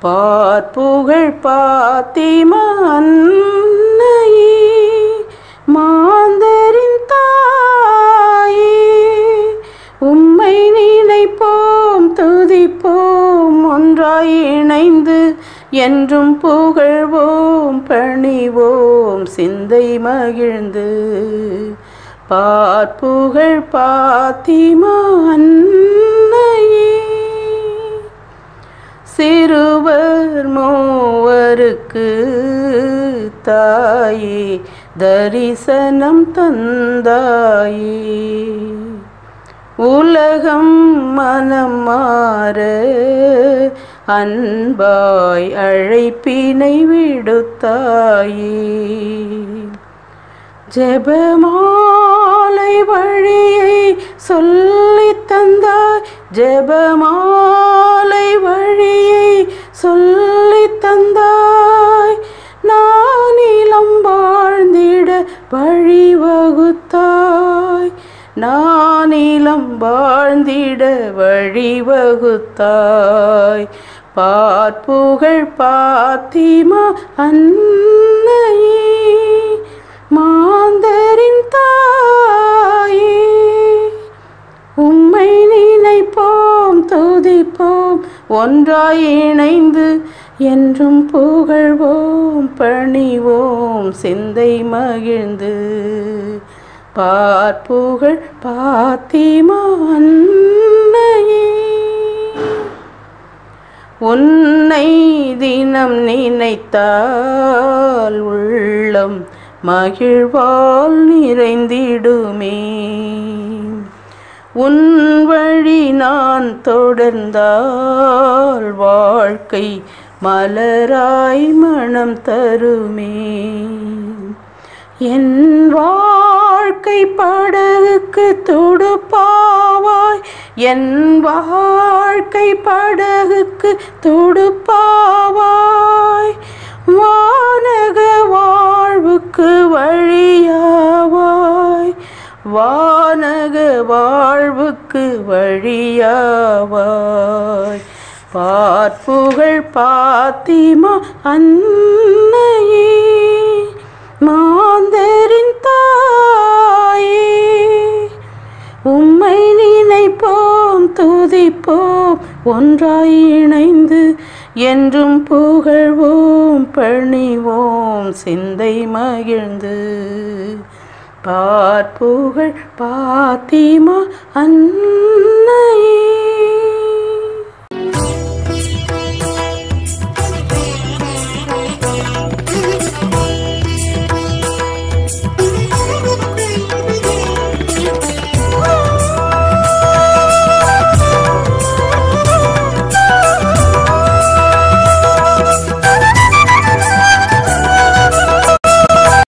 பார்ப்புகழ் பாத்திமா அன்னையே மாந்தரின் தாயே உம்மை நினைப்போம் துதிப்போம் ஒன்றாய் இணைந்து என்றும் புகழ்வோம் பணிவோம் சிந்தை மகிழ்ந்து பார்ப்புகழ் பாத்திமா அன்னையே சிறுவர் மூவருக்கு தாயே தரிசனம் தந்தாயே உலகம் மனம் மாற அன்பாய் அழைப்பினை விடுத்தாயே ஜெபமாலை வழியை சொல்லித் தந்தாய் ஜெபமாலை வழியை சொல்லித் தந்தாய் நானிலம் வாழ்ந்திட வழிவகுத்தாய் நானிலம் வாழ்ந்திட வழிவகுத்தாய் பார்ப்புகழ் பாத்திமா அன்னையே மாந்தரின் தாயே உம்மை நினைப்போம் துதிப்போம் ஒன்றாய் இணைந்து என்றும் புகழ்வோம் பணிவோம் சிந்தை மகிழ்ந்து பார்ப்புகழ் பாத்திமா அன்னையே உன்னை தினம் நினைத்தால் உள்ளம் மகிழ்வால் நிறைந்திடுமே உன் வழி நான் தொடர்ந்தால் வாழ்க்கை மலராய் மனம் தருமே என் வாழ்க்கை படகுக்கு துடுப்பாவாய் என் வாழ்க்கை படகுக்கு துடுப்பாவாய் வானக வாழ்வுக்கு வழியாவாய் வானக வாழ்வுக்கு வழியாவாய் பார்ப்புகழ் பாத்திமா அன்னையே மாந்தரின் தாயே உம்மை நினைப்போம் துதிப்போம் ஒன்றாய் இணைந்து என்றும் புகழ்வோம் பணிவோம் சிந்தை மகிழ்ந்து பார்ப்புகழ் பாத்திமா அன்னையே